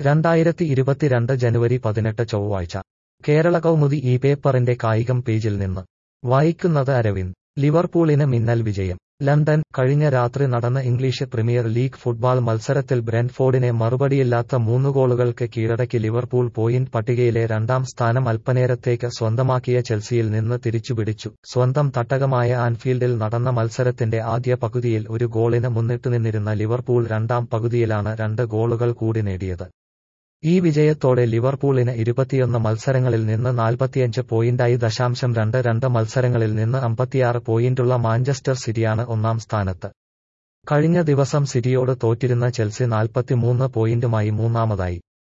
രണ്ടായിരത്തി ഇരുപത്തിരണ്ട് ജനുവരി പതിനെട്ട് ചൊവ്വാഴ്ച കേരള കൗമുദി ഈ പേപ്പറിന്റെ കായികം പേജിൽ നിന്ന് വായിക്കുന്നത് അരവിന്ദ് ലിവർപൂളിന് മിന്നൽ വിജയം ലണ്ടൻ കഴിഞ്ഞ രാത്രി നടന്ന ഇംഗ്ലീഷ് പ്രീമിയർ ലീഗ് ഫുട്ബോൾ മത്സരത്തിൽ ബ്രെൻഫോർഡിനെ മറുപടിയില്ലാത്ത മൂന്ന് ഗോളുകൾക്ക് കീഴടക്കി ലിവർപൂൾ പോയിന്റ് പട്ടികയിലെ രണ്ടാം സ്ഥാനം അല്പനേരത്തേക്ക് സ്വന്തമാക്കിയ ചെൽസിയിൽ നിന്ന് തിരിച്ചുപിടിച്ചു സ്വന്തം തട്ടകമായ ആൻഫീൽഡിൽ നടന്ന മത്സരത്തിന്റെ ആദ്യ പകുതിയിൽ ഒരു ഗോളിന് മുന്നിട്ടുനിന്നിരുന്ന ലിവർപൂൾ രണ്ടാം പകുതിയിലാണ് രണ്ട് ഗോളുകൾ കൂടി നേടിയത് ഈ വിജയത്തോടെ ലിവർപൂളിന് ഇരുപത്തിയൊന്ന് മത്സരങ്ങളിൽ നിന്ന് നാൽപ്പത്തിയഞ്ച് പോയിന്റായി ദശാംശം രണ്ട് രണ്ട് മത്സരങ്ങളിൽ നിന്ന് അമ്പത്തിയാറ് പോയിന്റുള്ള മാഞ്ചസ്റ്റർ സിറ്റിയാണ് ഒന്നാം സ്ഥാനത്ത് കഴിഞ്ഞ ദിവസം സിറ്റിയോട് തോറ്റിരുന്ന ചെൽസി നാൽപ്പത്തിമൂന്ന് പോയിന്റുമായി മൂന്നാമതായി